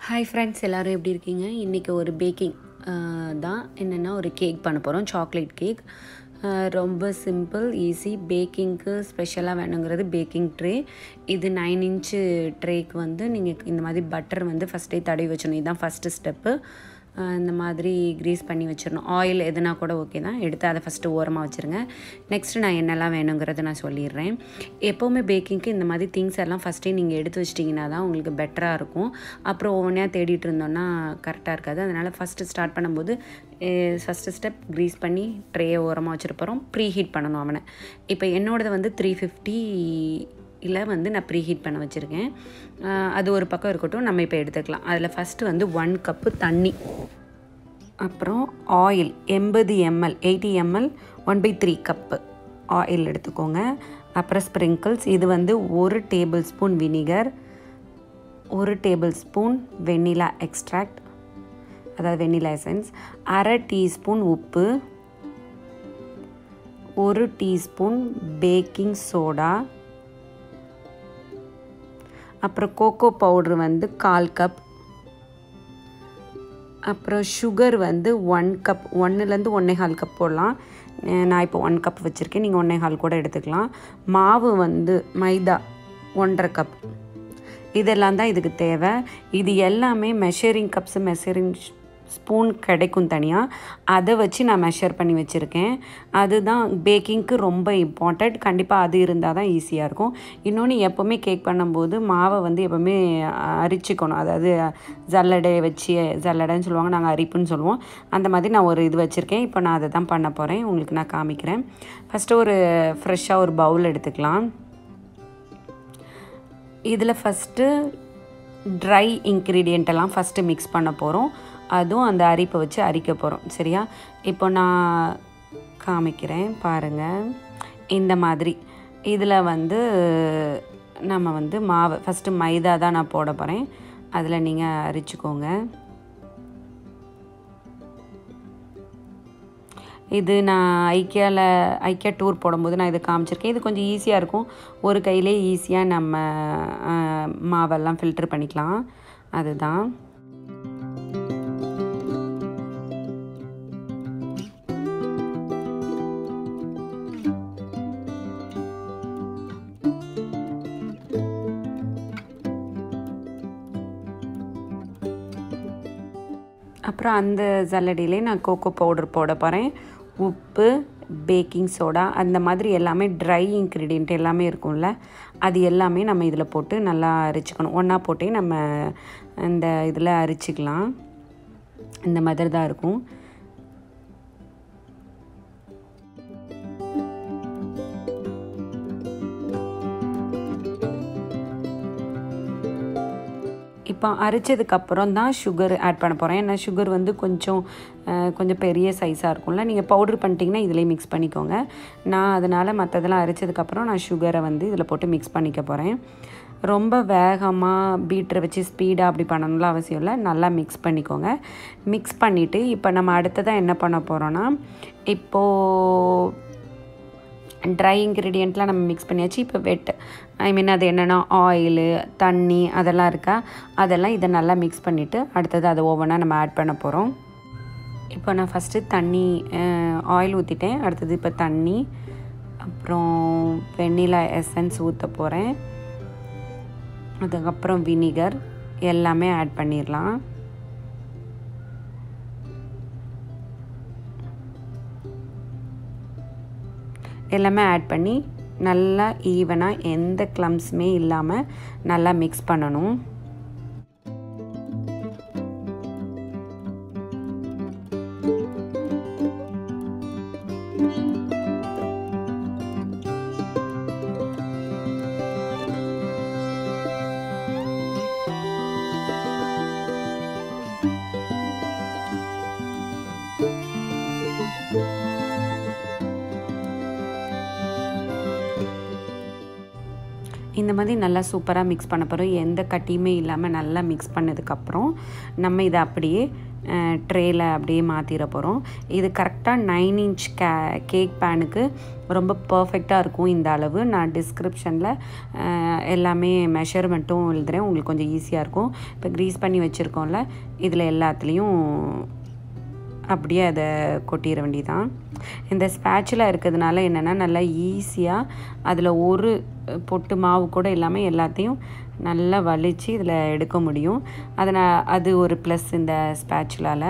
hi friends எல்லோரும் எப்படி இருக்கீங்க இன்றைக்கி ஒரு பேக்கிங் தான் என்னென்னா ஒரு கேக் பண்ண போகிறோம் சாக்லேட் கேக் ரொம்ப சிம்பிள் ஈஸி பேக்கிங்க்கு ஸ்பெஷலாக வேணுங்கிறது பேக்கிங் ட்ரே இது நைன் இன்ச்சு ட்ரேக்கு வந்து நீங்கள் இந்த மாதிரி பட்டர் வந்து ஃபஸ்ட்டே தடவி வச்சிடணும் இதுதான் ஃபஸ்ட்டு ஸ்டெப்பு இந்த மாதிரி க்ரீஸ் பண்ணி வச்சிடணும் ஆயில் எதுனா கூட ஓகே தான் எடுத்து அதை ஃபஸ்ட்டு ஓரமாக வச்சுருங்க நெக்ஸ்ட்டு நான் என்னெல்லாம் வேணுங்கிறத நான் சொல்லிடுறேன் எப்போவுமே பேக்கிங்க்கு இந்த மாதிரி திங்ஸ் எல்லாம் ஃபஸ்ட்டே நீங்கள் எடுத்து வச்சிட்டிங்கன்னா தான் உங்களுக்கு பெட்டராக இருக்கும் அப்புறம் ஒவ்வொன்றையாக தேடிட்டு இருந்தோன்னா கரெக்டாக இருக்காது அதனால் ஃபஸ்ட்டு ஸ்டார்ட் பண்ணும்போது ஃபஸ்ட்டு ஸ்டெப் க்ரீஸ் பண்ணி ட்ரேயை ஓரமாக வச்சுருப்போம் ப்ரீ ஹீட் பண்ணணும் அவனை இப்போ என்னோடது வந்து த்ரீ ஃபிஃப்டி இல்லை வந்து நான் ப்ரீ ஹீட் பண்ண வச்சுருக்கேன் அது ஒரு பக்கம் இருக்கட்டும் நம்ம இப்போ எடுத்துக்கலாம் அதில் ஃபஸ்ட்டு வந்து ஒன் கப்பு தண்ணி அப்புறம் ஆயில் எண்பது ML eighty ML one by three cup oil எடுத்துக்கோங்க அப்புறம் ஸ்ப்ரிங்கிள்ஸ் இது வந்து ஒரு டேபிள் ஸ்பூன் வினிகர் ஒரு டேபிள் ஸ்பூன் வெண்ணிலா எக்ஸ்ட்ராக்ட் அதாவது வெண்ணிலா எசன்ஸ் அரை டீஸ்பூன் உப்பு ஒரு டீஸ்பூன் பேக்கிங் சோடா அப்புறம் கோகோ பவுட்ரு வந்து கால் கப் அப்புறம் சுகர் வந்து ஒன் கப் ஒன்றுலேருந்து ஒன்றே கால் கப் போடலாம் நான் இப்போ ஒன் கப் வச்சுருக்கேன் நீங்கள் ஒன்றே கால் கூட எடுத்துக்கலாம் மாவு வந்து மைதா ஒன்றரை கப் இதெல்லாம் தான் இதுக்கு தேவை இது எல்லாமே மெஷரிங் கப்ஸு மெஷரிங் ஸ்பூன் கிடைக்கும் தனியாக அதை வச்சு நான் மெஷர் பண்ணி வச்சுருக்கேன் அதுதான் பேக்கிங்க்கு ரொம்ப இம்பார்ட்டண்ட் கண்டிப்பாக அது இருந்தால் தான் ஈஸியாக இருக்கும் இன்னொன்று எப்போவுமே கேக் பண்ணும்போது மாவை வந்து எப்போவுமே அரிச்சிக்கணும் அதாவது ஜல்லடை வச்சு ஜல்லடைன்னு சொல்லுவாங்க நாங்கள் அரிப்புன்னு சொல்லுவோம் அந்த மாதிரி நான் ஒரு இது வச்சுருக்கேன் இப்போ நான் அதை தான் பண்ண போகிறேன் உங்களுக்கு நான் காமிக்கிறேன் ஃபஸ்ட்டு ஒரு ஃப்ரெஷ்ஷாக ஒரு பவுல் எடுத்துக்கலாம் இதில் ஃபஸ்ட்டு ட்ரை இன்க்ரீடியண்ட் எல்லாம் ஃபஸ்ட்டு மிக்ஸ் பண்ண போகிறோம் அதுவும் அந்த அரிப்பை வச்சு அரிக்க போகிறோம் சரியா இப்போ நான் காமிக்கிறேன் பாருங்கள் இந்த மாதிரி இதில் வந்து நம்ம வந்து மாவு ஃபஸ்ட்டு மைதா தான் நான் போட போகிறேன் அதில் நீங்கள் அரிச்சுக்கோங்க இது நான் ஐக்கியாவில் ஐக்கியா டூர் போடும்போது நான் இதை காமிச்சிருக்கேன் இது கொஞ்சம் ஈஸியாக இருக்கும் ஒரு கையிலே ஈஸியாக நம்ம மாவெல்லாம் ஃபில்ட்ரு பண்ணிக்கலாம் அதுதான் அப்புறம் அந்த ஜல்லடியிலே நான் கோகோ பவுடர் போட போகிறேன் உப்பு பேக்கிங் சோடா அந்த மாதிரி எல்லாமே ட்ரை இன்க்ரீடியண்ட் எல்லாமே இருக்கும்ல அது எல்லாமே நம்ம இதில் போட்டு நல்லா அரிச்சிக்கணும் ஒன்றா போட்டே நம்ம இந்த இதில் அரிச்சிக்கலாம் இந்த மாதிரி தான் இருக்கும் இப்போ அரைச்சதுக்கப்புறம் தான் சுகர் ஆட் பண்ண போகிறேன் ஏன்னா சுகர் வந்து கொஞ்சம் கொஞ்சம் பெரிய சைஸாக இருக்கும்ல நீங்கள் பவுட்ரு பண்ணிட்டீங்கன்னா இதிலே மிக்ஸ் பண்ணிக்கோங்க நான் அதனால் மற்றதெல்லாம் அரைச்சதுக்கப்புறம் நான் சுகரை வந்து இதில் போட்டு மிக்ஸ் பண்ணிக்க போகிறேன் ரொம்ப வேகமாக பீட்டரை வச்சு ஸ்பீடாக அப்படி பண்ணணும்லாம் அவசியம் இல்லை நல்லா மிக்ஸ் பண்ணிக்கோங்க மிக்ஸ் பண்ணிவிட்டு இப்போ நம்ம அடுத்ததாக என்ன பண்ண போகிறோன்னா இப்போது ட்ரை இன்க்ரீடியண்ட்லாம் நம்ம மிக்ஸ் பண்ணியாச்சு இப்போ வெட் ஐ மீன் அது என்னென்னா ஆயிலு தண்ணி அதெல்லாம் இருக்கா அதெல்லாம் இதை நல்லா மிக்ஸ் பண்ணிவிட்டு அடுத்தது அதை ஒவ்வொன்றா நம்ம ஆட் பண்ண போகிறோம் இப்போ நான் ஃபஸ்ட்டு தண்ணி ஆயில் ஊற்றிட்டேன் அடுத்தது இப்போ தண்ணி அப்புறம் வெண்ணிலா எசன்ஸ் ஊற்ற போகிறேன் அதுக்கப்புறம் வினிகர் எல்லாமே ஆட் பண்ணிடலாம் எல்லாமே ஆட் பண்ணி நல்லா ஈவனாக எந்த க்ளம்ஸுமே இல்லாமல் நல்லா மிக்ஸ் பண்ணணும் இந்த மாதிரி நல்லா சூப்பராக மிக்ஸ் பண்ண போகிறோம் எந்த கட்டியுமே இல்லாமல் நல்லா மிக்ஸ் பண்ணதுக்கப்புறம் நம்ம இதை அப்படியே ட்ரேயில் அப்படியே மாற்றிட போகிறோம் இது கரெக்டாக நைன் இன்ச் கே கேக் பேனுக்கு ரொம்ப பர்ஃபெக்டாக இருக்கும் இந்த அளவு நான் டிஸ்கிரிப்ஷனில் எல்லாமே மெஷர்மெண்ட்டும் எழுதுகிறேன் உங்களுக்கு கொஞ்சம் ஈஸியாக இருக்கும் இப்போ க்ரீஸ் பண்ணி வச்சுருக்கோம்ல இதில் எல்லாத்துலேயும் அப்படியே அதை கொட்டிட வேண்டியதான் இந்த ஸ்பேச்சில் இருக்கிறதுனால என்னென்னா நல்லா ஈஸியாக அதில் ஒரு பொட்டு மாவு கூட இல்லாமல் எல்லாத்தையும் நல்லா வலித்து இதில் எடுக்க முடியும் அதனால் அது ஒரு ப்ளஸ் இந்த ஸ்பேச்சுலால்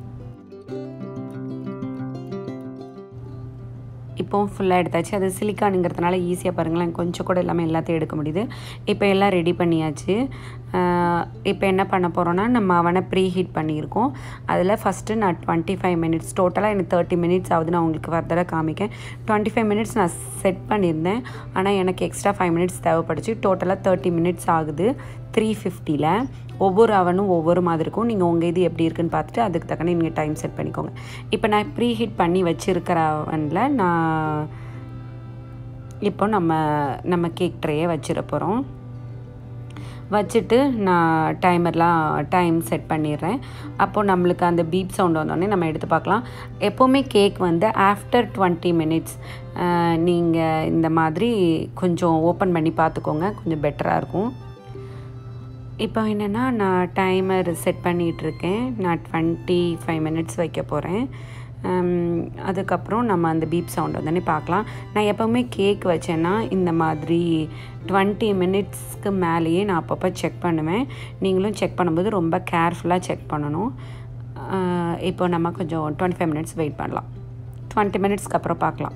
இப்போவும் ஃபுல்லாக எடுத்தாச்சு அது சிலிக்கானுங்கிறதுனால ஈஸியாக பாருங்களேன் கொஞ்சம் கூட இல்லாமல் எல்லாத்தையும் எடுக்க முடியுது இப்போ எல்லாம் ரெடி பண்ணியாச்சு இப்போ என்ன பண்ண போகிறோன்னா நம்ம அவனை ப்ரீ ஹீட் பண்ணியிருக்கோம் அதில் ஃபஸ்ட்டு நான் டுவெண்ட்டி ஃபைவ் மினிட்ஸ் டோட்டலாக எனக்கு தேர்ட்டி மினிட்ஸ் ஆகுது நான் உங்களுக்கு ஃபர்தராக காமிக்கேன் டுவெண்ட்டி ஃபைவ் மினிட்ஸ் நான் செட் பண்ணியிருந்தேன் ஆனால் எனக்கு எக்ஸ்ட்ரா ஃபைவ் மினிட்ஸ் தேவைப்படுச்சு டோட்டலாக தேர்ட்டி மினிட்ஸ் ஆகுது த்ரீ ஃபிஃப்டியில் ஒவ்வொரு அவனும் ஒவ்வொரு மாதிரி இருக்கும் நீங்கள் உங்கள் இது எப்படி இருக்குன்னு பார்த்துட்டு அதுக்கு தக்கன நீங்கள் டைம் செட் பண்ணிக்கோங்க இப்போ நான் ப்ரீ ஹீட் பண்ணி வச்சுருக்கிற அவனில் நான் இப்போ நம்ம நம்ம கேக் ட்ரேயை வச்சிட போகிறோம் வச்சுட்டு நான் டைமர்லாம் டைம் செட் பண்ணிடுறேன் அப்போது நம்மளுக்கு அந்த பீப் சவுண்ட் வந்தோடனே நம்ம எடுத்து பார்க்கலாம் எப்போவுமே கேக் வந்து ஆஃப்டர் டுவெண்ட்டி மினிட்ஸ் நீங்கள் இந்த மாதிரி கொஞ்சம் ஓப்பன் பண்ணி பார்த்துக்கோங்க கொஞ்சம் பெட்டராக இருக்கும் இப்போ என்னென்னா நான் டைமர் செட் பண்ணிகிட்ருக்கேன் நான் டுவெண்ட்டி ஃபைவ் மினிட்ஸ் வைக்க போகிறேன் அதுக்கப்புறம் நம்ம அந்த பீப் சவுண்ட் வந்தோடனே பார்க்கலாம் நான் எப்போவுமே கேக் வச்சேன்னா இந்த மாதிரி டுவெண்ட்டி மினிட்ஸ்க்கு மேலேயே நான் அப்பப்போ செக் பண்ணுவேன் நீங்களும் செக் பண்ணும்போது ரொம்ப கேர்ஃபுல்லாக செக் பண்ணணும் இப்போ நம்ம கொஞ்சம் டுவெண்ட்டி ஃபைவ் மினிட்ஸ் வெயிட் பண்ணலாம் டுவெண்ட்டி மினிட்ஸ்க்கு அப்புறம் பார்க்கலாம்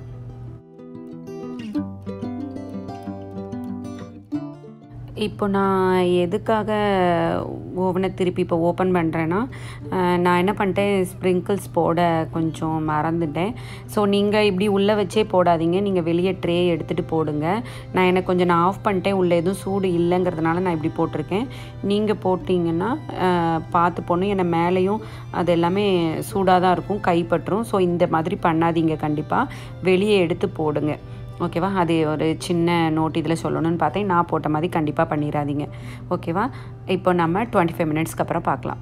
இப்போ நான் எதுக்காக ஓவனை திருப்பி இப்போ ஓப்பன் பண்ணுறேன்னா நான் என்ன பண்ணிட்டேன் ஸ்ப்ரிங்கிள்ஸ் போட கொஞ்சம் மறந்துட்டேன் ஸோ நீங்கள் இப்படி உள்ளே வச்சே போடாதீங்க நீங்கள் வெளியே ட்ரே எடுத்துகிட்டு போடுங்க நான் எனக்கு கொஞ்சம் நான் ஆஃப் பண்ணிட்டேன் உள்ளே எதுவும் சூடு இல்லைங்கிறதுனால நான் இப்படி போட்டிருக்கேன் நீங்கள் போட்டிங்கன்னா பார்த்து போடணும் ஏன்னா மேலேயும் அது எல்லாமே சூடாக தான் இருக்கும் கைப்பற்றும் ஸோ இந்த மாதிரி பண்ணாதீங்க கண்டிப்பாக வெளியே எடுத்து போடுங்க ஓகேவா அது ஒரு சின்ன நோட் இதில் சொல்லணும்னு பார்த்தேன் நான் போட்ட மாதிரி கண்டிப்பாக பண்ணிடாதீங்க ஓகேவா இப்போ நம்ம டுவெண்ட்டி ஃபைவ் மினிட்ஸ்க்கு அப்புறம் பார்க்கலாம்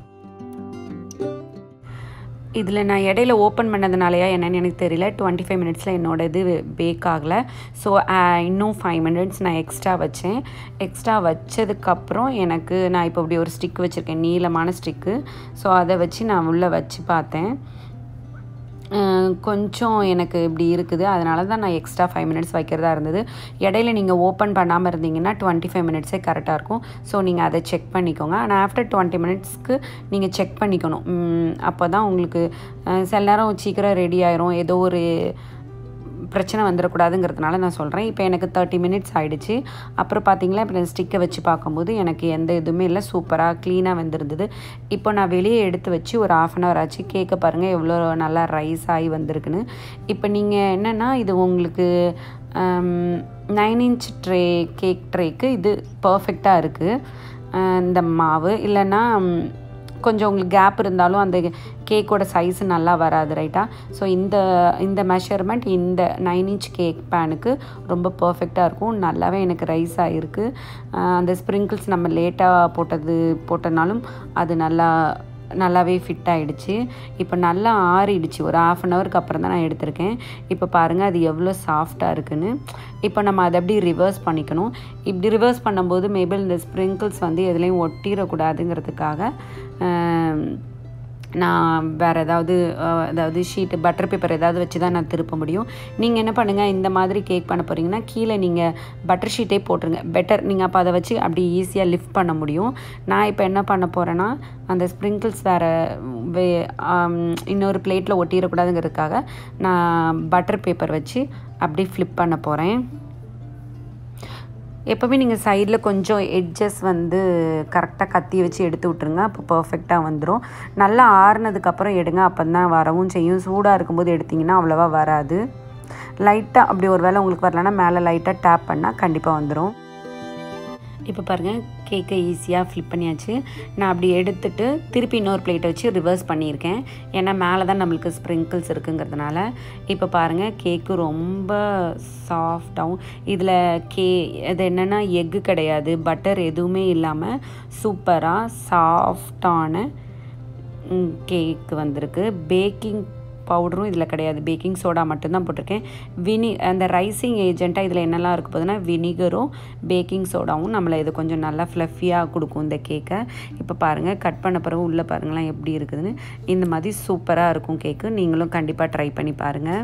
இதில் நான் இடையில ஓப்பன் பண்ணதுனாலயா என்னென்னு எனக்கு தெரியல டுவெண்ட்டி ஃபைவ் மினிட்ஸில் என்னோட இது பேக் ஆகலை ஸோ இன்னும் ஃபைவ் மினிட்ஸ் நான் எக்ஸ்ட்ரா வச்சேன் எக்ஸ்ட்ரா வச்சதுக்கப்புறம் எனக்கு நான் இப்போ இப்படி ஒரு ஸ்டிக் வச்சுருக்கேன் நீளமான ஸ்டிக்கு ஸோ அதை வச்சு நான் உள்ளே வச்சு பார்த்தேன் கொஞ்சம் எனக்கு இப்படி இருக்குது அதனால தான் நான் எக்ஸ்ட்ரா ஃபைவ் மினிட்ஸ் வைக்கிறதா இருந்தது இடையில நீங்கள் ஓப்பன் பண்ணாமல் இருந்தீங்கன்னா டுவெண்ட்டி ஃபைவ் மினிட்ஸே கரெக்டாக இருக்கும் ஸோ நீங்கள் அதை செக் பண்ணிக்கோங்க ஆனால் ஆஃப்டர் டுவெண்ட்டி மினிட்ஸ்க்கு நீங்கள் செக் பண்ணிக்கணும் அப்போ தான் உங்களுக்கு சில நேரம் சீக்கிரம் ரெடி ஆயிரும் ஏதோ ஒரு பிரச்சனை வந்துடக்கூடாதுங்கிறதுனால நான் சொல்கிறேன் இப்போ எனக்கு தேர்ட்டி மினிட்ஸ் ஆகிடுச்சு அப்புறம் பார்த்தீங்களா இப்போ நான் ஸ்டிக்கை வச்சு பார்க்கும்போது எனக்கு எந்த இதுவுமே இல்லை சூப்பராக க்ளீனாக வந்திருந்தது இப்போ நான் வெளியே எடுத்து வச்சு ஒரு ஆஃப் அன் ஹவர் ஆச்சு கேட்க பாருங்கள் எவ்வளோ நல்லா ரைஸ் ஆகி வந்திருக்குன்னு இப்போ நீங்கள் என்னென்னா இது உங்களுக்கு நைன் இன்ச் ட்ரே கேக் ட்ரேக்கு இது பர்ஃபெக்டாக இருக்குது இந்த மாவு இல்லைன்னா கொஞ்சம் உங்களுக்கு கேப் இருந்தாலும் அந்த கேக்கோட சைஸ் நல்லா வராது ரைட்டா ஸோ இந்த இந்த மெஷர்மெண்ட் இந்த நைன் இன்ச் கேக் பேனுக்கு ரொம்ப பர்ஃபெக்டாக இருக்கும் நல்லாவே எனக்கு ரைஸ் ஆகிருக்கு அந்த ஸ்ப்ரிங்கிள்ஸ் நம்ம லேட்டாக போட்டது போட்டனாலும் அது நல்லா நல்லாவே ஃபிட் ஆகிடுச்சு இப்போ நல்லா ஆறிடுச்சு ஒரு ஆஃப் அன் ஹவருக்கு அப்புறம் தான் நான் எடுத்திருக்கேன் இப்போ பாருங்கள் அது எவ்வளோ சாஃப்டாக இருக்குன்னு இப்போ நம்ம அதை எப்படி ரிவர்ஸ் பண்ணிக்கணும் இப்படி ரிவர்ஸ் பண்ணும்போது மேபி இந்த ஸ்ப்ரிங்கிள்ஸ் வந்து எதுலேயும் ஒட்டிடக்கூடாதுங்கிறதுக்காக நான் வேறு ஏதாவது அதாவது ஷீட்டு பட்டர் பேப்பர் ஏதாவது வச்சு தான் நான் திருப்ப முடியும் நீங்கள் என்ன பண்ணுங்கள் இந்த மாதிரி கேக் பண்ண போகிறீங்கன்னா கீழே நீங்கள் பட்டர் ஷீட்டே போட்டுருங்க பெட்டர் நீங்கள் அப்போ அதை வச்சு அப்படி ஈஸியாக லிஃப்ட் பண்ண முடியும் நான் இப்போ என்ன பண்ண போகிறேன்னா அந்த ஸ்ப்ரிங்கிள்ஸ் வேறு வே இன்னொரு பிளேட்டில் ஒட்டிடக்கூடாதுங்கிறதுக்காக நான் பட்டர் பேப்பர் வச்சு அப்படி ஃப்ளிப் பண்ண போகிறேன் எப்போவுமே நீங்கள் சைடில் கொஞ்சம் எட்ஜஸ் வந்து கரெக்டாக கத்தி வச்சு எடுத்து விட்ருங்க அப்போ பர்ஃபெக்டாக வந்துடும் நல்லா ஆறுனதுக்கப்புறம் எடுங்க அப்போ தான் வரவும் செய்யும் சூடாக இருக்கும்போது எடுத்திங்கன்னா அவ்வளோவா வராது லைட்டாக அப்படி ஒரு வேளை உங்களுக்கு வரலன்னா மேலே லைட்டாக டேப் பண்ணால் கண்டிப்பாக வந்துடும் இப்போ பாருங்கள் கேக்கை ஈஸியாக ஃப்ளிப் பண்ணியாச்சு நான் அப்படி எடுத்துட்டு திருப்பி இன்னொரு பிளேட்டை வச்சு ரிவர்ஸ் பண்ணியிருக்கேன் ஏன்னா மேலே தான் நம்மளுக்கு ஸ்ப்ரிங்கிள்ஸ் இருக்குங்கிறதுனால இப்போ பாருங்கள் கேக்கு ரொம்ப சாஃப்டாகவும் இதில் கே இது என்னென்னா எக்கு கிடையாது பட்டர் எதுவுமே இல்லாமல் சூப்பராக சாஃப்டான கேக் வந்திருக்கு பேக்கிங் பவுடரும் இதில் கிடையாது பேக்கிங் சோடா மட்டும்தான் போட்டிருக்கேன் வினி அந்த ரைசிங் ஏஜெண்ட்டாக இதில் என்னெல்லாம் இருக்க போகுதுன்னா வினிகரும் பேக்கிங் சோடாவும் நம்மளை இது கொஞ்சம் நல்லா ஃப்ளஃபியாக கொடுக்கும் இந்த கேக்கை இப்போ பாருங்கள் கட் பண்ண பிறகு உள்ளே பாருங்களேன் எப்படி இருக்குதுன்னு இந்த மாதிரி சூப்பராக இருக்கும் கேக்கு நீங்களும் கண்டிப்பாக ட்ரை பண்ணி பாருங்கள்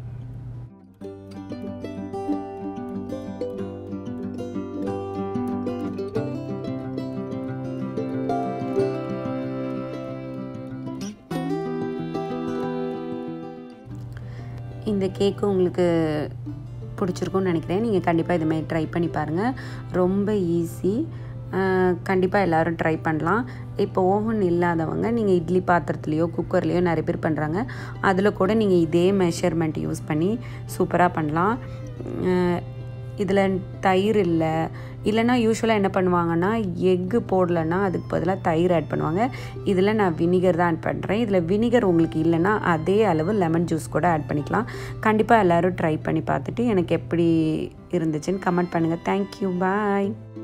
இந்த கேக்கு உங்களுக்கு பிடிச்சிருக்கும்னு நினைக்கிறேன் நீங்கள் கண்டிப்பாக இதுமாதிரி ட்ரை பண்ணி பாருங்கள் ரொம்ப ஈஸி கண்டிப்பாக எல்லோரும் ட்ரை பண்ணலாம் இப்போ ஓவன் இல்லாதவங்க நீங்கள் இட்லி பாத்திரத்துலேயோ குக்கர்லேயோ நிறைய பேர் பண்ணுறாங்க அதில் கூட நீங்கள் இதே மெஷர்மெண்ட் யூஸ் பண்ணி சூப்பராக பண்ணலாம் இதில் தயிர் இல்லை இல்லைனா யூஸ்வலாக என்ன பண்ணுவாங்கன்னா எக்கு போடலைன்னா அதுக்கு பதிலாக தயிர் ஆட் பண்ணுவாங்க இதில் நான் வினிகர் தான் ஆட் பண்ணுறேன் இதில் வினிகர் உங்களுக்கு இல்லைன்னா அதே அளவு லெமன் ஜூஸ் கூட ஆட் பண்ணிக்கலாம் கண்டிப்பாக எல்லோரும் ட்ரை பண்ணி பார்த்துட்டு எனக்கு எப்படி இருந்துச்சுன்னு கமெண்ட் பண்ணுங்கள் தேங்க்யூ பாய்